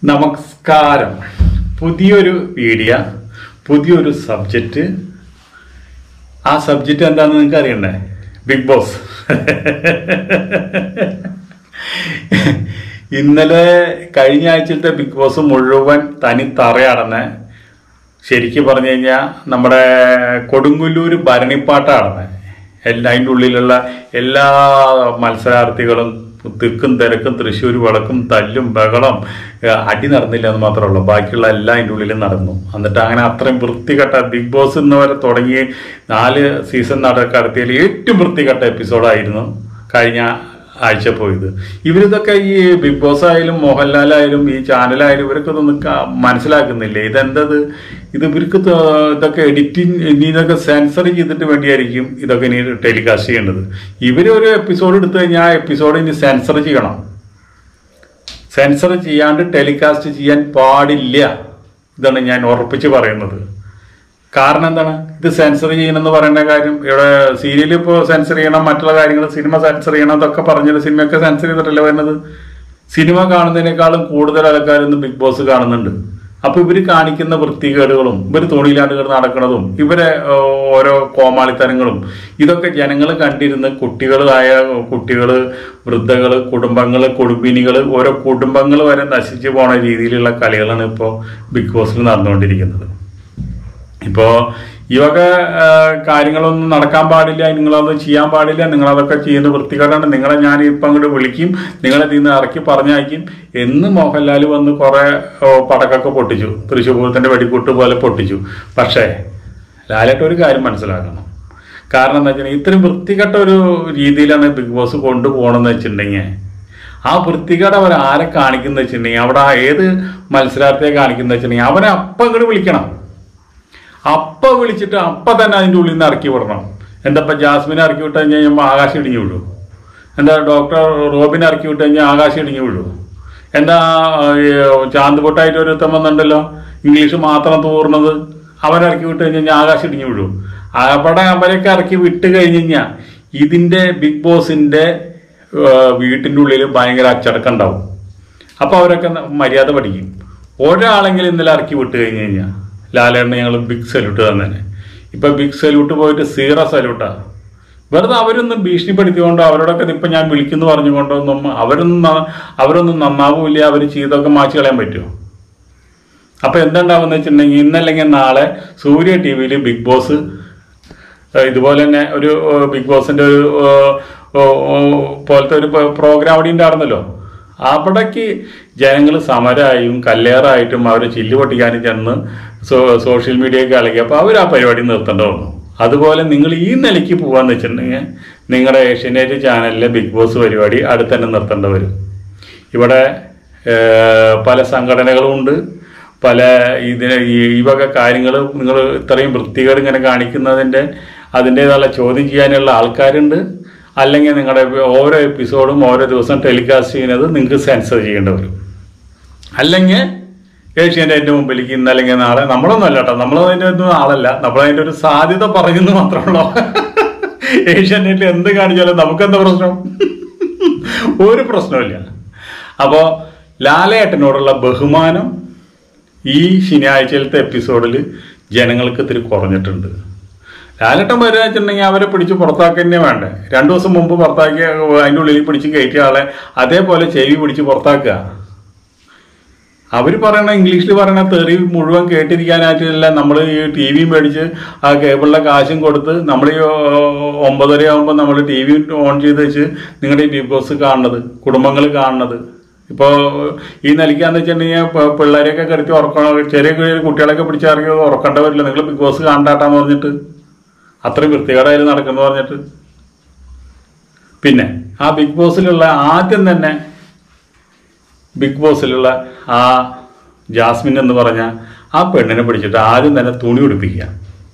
നമസ്കാരം പുതിയൊരു വീഡിയോ പുതിയൊരു സബ്ജക്റ്റ് ആ സബ്ജക്റ്റ് എന്താണെന്ന് നിങ്ങൾക്ക് അറിയണ്ടേ ബിഗ് ബോസ് ഇന്നലെ കഴിഞ്ഞ ആഴ്ചത്തെ ബിഗ് ബോസ് മുഴുവൻ തനി തറയടന്ന് ശരിക്കും പറഞ്ഞു കഴിഞ്ഞാൽ നമ്മുടെ കൊടുങ്ങല്ലൂർ ഭരണിപ്പാട്ടാണ് എല്ലാ അതിൻ്റെ ഉള്ളിലുള്ള എല്ലാ മത്സരാർത്ഥികളും തിക്കും തിരക്കും തൃശ്ശൂർ വിളക്കും തല്ലും ബഹളം ഏഹ് അടി നടന്നില്ല എന്ന് മാത്രമേ ഉള്ളൂ ബാക്കിയുള്ള എല്ലാം അതിൻ്റെ ഉള്ളിൽ നടന്നു എന്നിട്ട് അങ്ങനെ അത്രയും വൃത്തികെട്ട ബിഗ് ബോസ് ഇന്ന് വരെ തുടങ്ങി നാല് സീസൺ നടക്കടത്തിയതിൽ ഏറ്റവും വൃത്തികെട്ട എപ്പിസോഡായിരുന്നു കഴിഞ്ഞ ആഴ്ച പോയത് ഇവരിതൊക്കെ ഈ ബിഗ് ബോസ് ആയാലും മോഹൻലാൽ ആയാലും ഈ ചാനലായാലും ഇവരൊക്കെ ഇതൊന്നും ക- മനസ്സിലാക്കുന്നില്ലേ ഇതെന്തത് ഇത് ഇവർക്ക് ത- ഇതൊക്കെ എഡിറ്റിംഗ് ഇനി ഇതൊക്കെ സെൻസർ ചെയ്തിട്ട് വേണ്ടിയായിരിക്കും ഇതൊക്കെ ഇനി ടെലികാസ്റ്റ് ചെയ്യേണ്ടത് ഇവർ ഒരു എപ്പിസോഡ് എടുത്തു കഴിഞ്ഞാൽ ആ എപ്പിസോഡ് ഇനി സെൻസർ ചെയ്യണം സെൻസർ ചെയ്യാണ്ട് ടെലികാസ്റ്റ് ചെയ്യാൻ പാടില്ല ഇതാണ് ഞാൻ ഉറപ്പിച്ച് പറയുന്നത് കാരണം എന്താണ് ഇത് സെൻസർ ചെയ്യണമെന്ന് പറയുന്ന കാര്യം ഇവിടെ സീരിയൽ ഇപ്പോൾ സെൻസർ ചെയ്യണം മറ്റുള്ള കാര്യങ്ങൾ സിനിമ സെൻസർ ചെയ്യണം അതൊക്കെ പറഞ്ഞത് സിനിമയൊക്കെ സെൻസർ ചെയ്തിട്ടല്ലേ വരുന്നത് സിനിമ കാണുന്നതിനേക്കാളും കൂടുതൽ ആൾക്കാർ ഇന്ന് ബിഗ് ബോസ് കാണുന്നുണ്ട് അപ്പൊ ഇവര് കാണിക്കുന്ന വൃത്തികേടുകളും ഇവര് തോണിയിലാണ്ട് കിടന്ന് നടക്കുന്നതും ഇവരെ ഏഹ്, ഓരോ കോമാളിത്തരങ്ങളും ഇതൊക്കെ ജനങ്ങൾ കണ്ടിരുന്ന് കുട്ടികളായ കുട്ടികള് വൃദ്ധകള് കുടുംബങ്ങള് കുടുംബിനികള് ഓരോ കുടുംബങ്ങൾ വരെ നശിച്ചു പോണ രീതിയിലുള്ള കളികളാണ് ഇപ്പോൾ ബിഗ് ബോസിൽ നടന്നുകൊണ്ടിരിക്കുന്നത് ഇപ്പോ ഈ വക ആ, കാര്യങ്ങളൊന്നും നടക്കാൻ പാടില്ല നിങ്ങളതൊന്നും ചെയ്യാൻ പാടില്ല നിങ്ങളതൊക്കെ ചെയ്യുന്ന വൃത്തികേടാണ് നിങ്ങളെ ഞാൻ ഇപ്പം അങ്ങോട്ട് വിളിക്കും നിങ്ങളെ ഇതിൽ നിന്ന് ഇറക്കി പറഞ്ഞയക്കും എന്ന് മോഹൻലാൽ വന്ന് കുറെ ഓ, പടക്കൊക്കെ പൊട്ടിച്ചു തൃശ്ശൂർ പൂരത്തിന്റെ വെടിക്കൂട്ട് പോലെ പൊട്ടിച്ചു പക്ഷേ ലാലേട്ട് ഒരു കാര്യം മനസ്സിലാക്കണം കാരണം എന്താ വെച്ചാൽ ഇത്രയും വൃത്തികെട്ട ഒരു രീതിയിലാണ് ബിഗ് ബോസ് കൊണ്ടുപോകണമെന്ന് വെച്ചിട്ടുണ്ടെങ്കിൽ ആ വൃത്തികേട് അവർ ആരെ കാണിക്കുന്ന വെച്ചിട്ടുണ്ടെങ്കിൽ അവിടെ ആ ഏത് മത്സരാർത്ഥിയെ കാണിക്കുന്ന വെച്ചിട്ടുണ്ടെങ്കിൽ അവനെ അപ്പം ഇങ്ങോട്ട് വിളിക്കണം അപ്പ വിളിച്ചിട്ട് അപ്പ തന്നെ അതിൻ്റെ ഉള്ളിൽ നിന്ന് ഇറക്കി വിടണം എന്താ ഇപ്പം ജാസ്മിനെ ഇറക്കി വിട്ട് കഴിഞ്ഞ് കഴിയുമ്പോൾ ആകാശം ഇടിഞ്ഞു വിടും എന്താ ഡോക്ടർ റോബിനെ ഇറക്കി വിട്ട് കഴിഞ്ഞാൽ ആകാശം ഇടിഞ്ഞു വിടും എന്താ ഈ ചാന്ത് പൊട്ടായിട്ട് ഒരുത്തം വന്നിട്ടുണ്ടല്ലോ ഇംഗ്ലീഷ് മാത്രം തൂർന്നത് അവനെ ഇറക്കി വിട്ട് കഴിഞ്ഞ് കഴിഞ്ഞാൽ ആകാശം ഇടിഞ്ഞു വിടും അവിടെ അവരൊക്കെ ഇറക്കി വിട്ട് കഴിഞ്ഞ് കഴിഞ്ഞാൽ ഇതിന്റെ ബിഗ് ബോസിന്റെ ഏഹ്, വീട്ടിന്റെ ഉള്ളിൽ ഭയങ്കര അച്ചടക്കം ഉണ്ടാവും അപ്പൊ അവരൊക്കെ ന- മര്യാദ പഠിക്കും ഒരാളെങ്കിലും ഇന്നലെ ഇറക്കി വിട്ട് കഴിഞ്ഞ് കഴിഞ്ഞാൽ ലാലേട്ടന് ഞങ്ങൾ ബിഗ് സല്യൂട്ട് തന്നെ ഇപ്പൊ ബിഗ് സല്യൂട്ട് പോയിട്ട് സീറോ സല്യൂട്ടാ വെറുതെ അവരൊന്നും ഭീഷണിപ്പെടുത്തിക്കൊണ്ട് അവരോടൊക്കെ ഇപ്പൊ ഞാൻ വിളിക്കുന്നു പറഞ്ഞുകൊണ്ടൊന്നും അവരൊന്നും ന- അവരൊന്നും നന്നാവൂല അവർ ചെയ്തൊക്കെ മാറ്റി കളയാൻ പറ്റുമോ അപ്പൊ എന്തുണ്ടാവുന്ന വെച്ചിട്ടുണ്ടെങ്കിൽ ഇന്നല്ലെങ്കിൽ നാളെ സൂര്യ ടി വിയിൽ ബിഗ് ബോസ് ഏഹ് ഇതുപോലെ തന്നെ ഒരു ഏഹ് ബിഗ് ബോസിന്റെ ഒരു ഏഹ്, ഏഹ്, ഏഹ്, പോലത്തെ ഒരു പ- പ്രോഗ്രാം അവിടെ ഉണ്ടായിരുന്നല്ലോ അവിടേക്ക് ജനങ്ങൾ സമരമായും കല്ലേറായിട്ടും അവർ ചില്ല് പൊട്ടിക്കാനും ചെന്ന് സോ- സോഷ്യൽ മീഡിയയൊക്കെ കളിക്കുക അപ്പോൾ അവർ ആ പരിപാടി നിർത്തേണ്ട വന്നു അതുപോലെ നിങ്ങൾ ഈ നിലയ്ക്ക് പോകാന്ന് വെച്ചിട്ടുണ്ടെങ്കിൽ നിങ്ങളുടെ ഏഷ്യനെറ്റ് ചാനലിലെ ബിഗ് ബോസ് പരിപാടി അടുത്ത് തന്നെ നിർത്തേണ്ടി വരും ഇവിടെ ഏഹ്, പല സംഘടനകളും ഉണ്ട് പല ഇതിന് ഈ ഈ വക കാര്യങ്ങൾ നിങ്ങൾ ഇത്രയും വൃത്തികേട് ഇങ്ങനെ കാണിക്കുന്നതിൻ്റെ അതിൻ്റെതായുള്ള ചോദ്യം ചെയ്യാനുള്ള ആൾക്കാരുണ്ട് അല്ലെങ്കിൽ നിങ്ങളുടെ ഓരോ എപ്പിസോഡും ഓരോ ദിവസം ടെലികാസ്റ്റ് ചെയ്യുന്നത് നിങ്ങൾക്ക് സെൻസർ ചെയ്യേണ്ടി വരും അല്ലെങ്കിൽ ഏഷ്യാനെറ്റിന്റെ മുമ്പിലേക്ക് ഇന്ന് അല്ലെങ്കിൽ നാളെ നമ്മളൊന്നും അല്ല കേട്ടോ നമ്മളതിൻ്റെ ഒന്നും ആളല്ല നമ്മളതിൻ്റെ ഒരു സാധ്യത പറയുന്നു മാത്രമുള്ളൂ ഏഷ്യാനെറ്റിൽ എന്ത് കാണിച്ചാലും നമുക്കെന്താ പ്രശ്നം ഒരു പ്രശ്നമില്ല അപ്പോൾ ലാലേട്ടനോടുള്ള ബഹുമാനം ഈ ശനിയാഴ്ചയിലത്തെ എപ്പിസോഡിൽ ജനങ്ങൾക്ക് ഇത്തിരി കുറഞ്ഞിട്ടുണ്ട് ലാലേട്ടൻ വരിക വെച്ചിട്ടുണ്ടെങ്കിൽ അവരെ പിടിച്ച് പുറത്താക്കുക തന്നെ വേണ്ടേ രണ്ടു ദിവസം മുമ്പ് പുറത്താക്കിയ അതിൻ്റെ ഉള്ളിൽ പിടിച്ച് കയറ്റിയ ആളെ അതേപോലെ ചെവി പിടിച്ച് പുറത്താക്കുക അവർ പറയണ ഇംഗ്ലീഷിൽ പറയണ തെറി മുഴുവൻ കേട്ടിരിക്കാനായിട്ടല്ല നമ്മൾ ഈ ടി വി മേടിച്ച് ആ കേബിളിലെ കാശും കൊടുത്ത് നമ്മൾ ഈ ഒമ്പതര ആകുമ്പോൾ നമ്മൾ ടി വി ഓൺ ചെയ്ത് വെച്ച് നിങ്ങളുടെ ഈ ബിഗ് ബോസ് കാണുന്നത് കുടുംബങ്ങൾ കാണുന്നത് ഇപ്പോൾ ഈ നിലയ്ക്കാന്ന് വെച്ചിട്ടുണ്ടെങ്കിൽ പ- പിള്ളേരെയൊക്കെ കിടത്തി ഉറക്കണം ചെറിയ ചെറിയ കുട്ടികളൊക്കെ പിടിച്ചിറങ്ങി ഉറക്കേണ്ടവരില്ല നിങ്ങൾ ബിഗ് ബോസ് കാണണ്ടാട്ടാന്ന് പറഞ്ഞിട്ട് അത്രയും വൃത്തികേടായാലും നടക്കുന്നു പറഞ്ഞിട്ട് പിന്നെ ആ ബിഗ് ബോസിലുള്ള ആദ്യം തന്നെ ബിഗ് ബോസിലുള്ള ആ ജാസ്മിൻ എന്ന് പറഞ്ഞ ആ പെണ്ണിനെ പിടിച്ചിട്ട് ആദ്യം തന്നെ തുണി ഉടുപ്പിക്കുക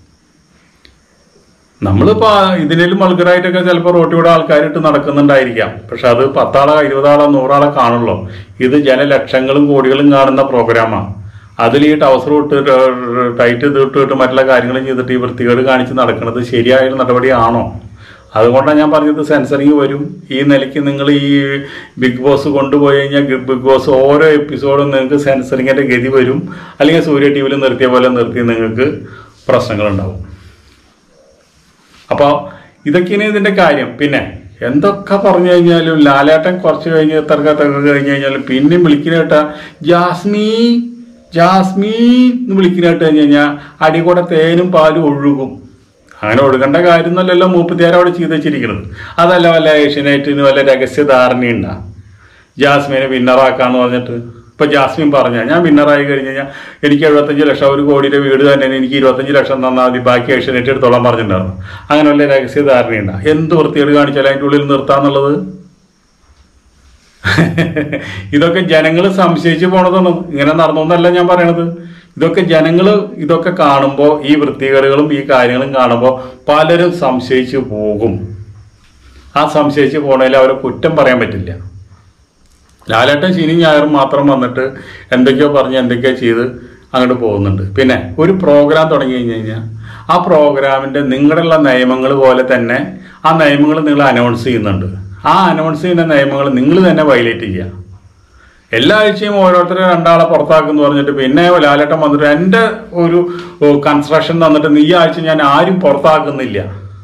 നമ്മളിപ്പോ ഇതിലും മൾഗറായിട്ടൊക്കെ ചിലപ്പോൾ റോട്ടിലൂടെ ആൾക്കാരിട്ട് നടക്കുന്നുണ്ടായിരിക്കാം പക്ഷെ അത് പത്താളോ ഇരുപതാളോ നൂറാളോ കാണുള്ളൂ ഇത് ജനലക്ഷങ്ങളും കോടികളും കാണുന്ന പ്രോഗ്രാമാണ് അതിൽ ഈ ടവസർ ഇട്ട് ടൈറ്റ് ഇത് ഇട്ടിട്ട് മറ്റുള്ള കാര്യങ്ങളും ചെയ്തിട്ട് ഈ വൃത്തികേട് കാണിച്ച് നടക്കുന്നത് ശരിയായ ഒരു നടപടിയാണോ അതുകൊണ്ടാണ് ഞാൻ പറഞ്ഞത് സെൻസറിങ് വരും ഈ നിലയ്ക്ക് നിങ്ങൾ ഈ ബിഗ് ബോസ് കൊണ്ടുപോയി കഴിഞ്ഞാൽ ബിഗ് ബോസ് ഓരോ എപ്പിസോഡും നിങ്ങൾക്ക് സെൻസറിങ്ങിന്റെ ഗതി വരും അല്ലെങ്കിൽ സൂര്യ ടി വിയിൽ നിർത്തിയ പോലെ നിർത്തി നിങ്ങൾക്ക് പ്രശ്നങ്ങളുണ്ടാവും അപ്പോൾ ഇതൊക്കെയാണ് ഇതിന്റെ കാര്യം പിന്നെ എന്തൊക്കെ പറഞ്ഞു കഴിഞ്ഞാലും ലാലേട്ടൻ കുറച്ച് കഴിഞ്ഞ് തർക്ക തർക്ക കഴിഞ്ഞ് കഴിഞ്ഞാലും പിന്നെയും വിളിക്കുന്ന കേട്ട ജാസ്മി ജാസ്മി എന്ന് വിളിക്കുന്ന കേട്ട് കഴിഞ്ഞ് കഴിഞ്ഞാൽ അടികൂടെ തേനും പാലും ഒഴുകും അങ്ങനെ ഒഴുകേണ്ട കാര്യമൊന്നുമല്ലല്ലോ മൂപ്പത്തിയാരം അവിടെ ചെയ്ത് വെച്ചിരിക്കുന്നത് അതല്ല വല്ല ഏഷ്യനേറ്റിന് വല്ല രഹസ്യ ധാരണയുണ്ടാ ജാസ്മിനെ വിന്നറാക്കാന്ന് പറഞ്ഞിട്ട് ഇപ്പൊ ജാസ്മിൻ പറഞ്ഞ ഞാൻ വിന്നറായി കഴിഞ്ഞ് കഴിഞ്ഞാൽ എനിക്ക് എഴുപത്തഞ്ച് ലക്ഷം ഒരു കോടിയുടെ വീട് തന്നെ എനിക്ക് ഇരുപത്തഞ്ച് ലക്ഷം തന്നാൽ മതി ബാക്കി ഏഷ്യനേറ്റ് എടുത്തോളാൻ പറഞ്ഞിട്ടുണ്ടായിരുന്നു അങ്ങനെ വല്ല രഹസ്യ ധാരണയുണ്ടാ എന്ത് വൃത്തികേട് കാണിച്ചാലും അതിൻ്റെ ഉള്ളിൽ നിർത്താന്നുള്ളത് ഇതൊക്കെ ജനങ്ങൾ സംശയിച്ച് പോണതാണ് ഇങ്ങനെ നടന്നോന്നല്ല ഞാൻ പറയണത് ഇതൊക്കെ ജനങ്ങൾ ഇതൊക്കെ കാണുമ്പോൾ ഈ വൃത്തികേടുകളും ഈ കാര്യങ്ങളും കാണുമ്പോൾ പലരും സംശയിച്ച് പോകും ആ സംശയിച്ച് പോണതിൽ അവരെ കുറ്റം പറയാൻ പറ്റില്ല ലാലേട്ടൻ ശനി ഞായറും മാത്രം വന്നിട്ട് എന്തൊക്കെയോ പറഞ്ഞ് എന്തൊക്കെയോ ചെയ്ത് അങ്ങോട്ട് പോകുന്നുണ്ട് പിന്നെ ഒരു പ്രോഗ്രാം തുടങ്ങി കഴിഞ്ഞ് കഴിഞ്ഞാൽ ആ പ്രോഗ്രാമിന്റെ നിങ്ങളുള്ള നിയമങ്ങൾ പോലെ തന്നെ ആ നിയമങ്ങൾ നിങ്ങൾ അനൗൺസ് ചെയ്യുന്നുണ്ട് ആ അനൗൺസ് ചെയ്യുന്ന നിയമങ്ങൾ നിങ്ങൾ തന്നെ വയലേറ്റ് ചെയ്യുക എല്ലാ ആഴ്ചയും ഓരോരുത്തരെ രണ്ടാളെ പുറത്താക്കുന്നു പറഞ്ഞിട്ട് പിന്നെ ലാലേട്ടൻ വന്നിട്ട് എൻ്റെ ഒരു കൺസ്ട്രക്ഷൻ തന്നിട്ട് ഈ ആഴ്ച ഞാൻ ആരും പുറത്താക്കുന്നില്ല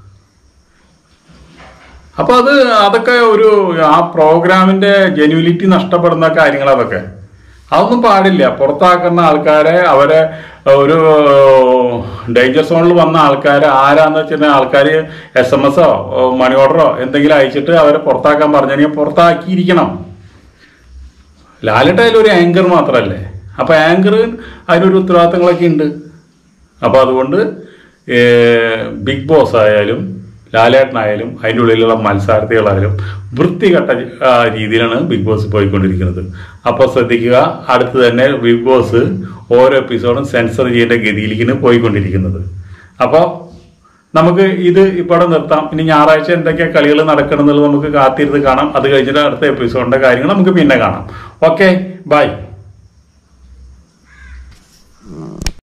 അപ്പൊ അത് അതൊക്കെ ഒരു ആ പ്രോഗ്രാമിന്റെ ജെന്യൂലിറ്റി നഷ്ടപ്പെടുന്ന കാര്യങ്ങൾ അതൊക്കെ അതൊന്നും പാടില്ല പുറത്താക്കുന്ന ആൾക്കാരെ അവരെ ഒരു ഡേഞ്ചർ സോണിൽ വന്ന ആൾക്കാരെ ആരാന്ന് വെച്ചിട്ടുണ്ടെങ്കിൽ ആൾക്കാർ എസ് എം എസോ മണി ഓർഡറോ എന്തെങ്കിലും അയച്ചിട്ട് അവരെ പുറത്താക്കാൻ പറഞ്ഞെങ്കിൽ പുറത്താക്കിയിരിക്കണം ലാലിട്ട് അതിലൊരു ആങ്കർ മാത്രമല്ലേ അപ്പൊ ആങ്കർ അതിനൊരു ഉത്തരവാദിത്തങ്ങളൊക്കെ ഉണ്ട് അപ്പൊ അതുകൊണ്ട് ഏർ, ബിഗ് ബോസ് ആയാലും ലാലേട്ടനായാലും അതിൻ്റെ ഉള്ളിലുള്ള മത്സരാർത്ഥികളായാലും വൃത്തികെട്ട ആ, രീതിയിലാണ് ബിഗ് ബോസ് പോയിക്കൊണ്ടിരിക്കുന്നത് അപ്പോൾ ശ്രദ്ധിക്കുക അടുത്ത് തന്നെ ബിഗ് ബോസ് ഓരോ എപ്പിസോഡും സെൻസർ ചെയ്യേണ്ട ഗതിയിലേക്കാണ് പോയിക്കൊണ്ടിരിക്കുന്നത് അപ്പോൾ നമുക്ക് ഇത് ഇപ്പോൾ നിർത്താം ഇനി ഞായറാഴ്ച എന്തൊക്കെയാ കളികൾ നടക്കണം എന്നുള്ളത് നമുക്ക് കാത്തിരുന്ന് കാണാം അത് കഴിഞ്ഞിട്ട് അടുത്ത എപ്പിസോഡിന്റെ കാര്യങ്ങൾ നമുക്ക് പിന്നെ കാണാം ഓക്കെ ബൈ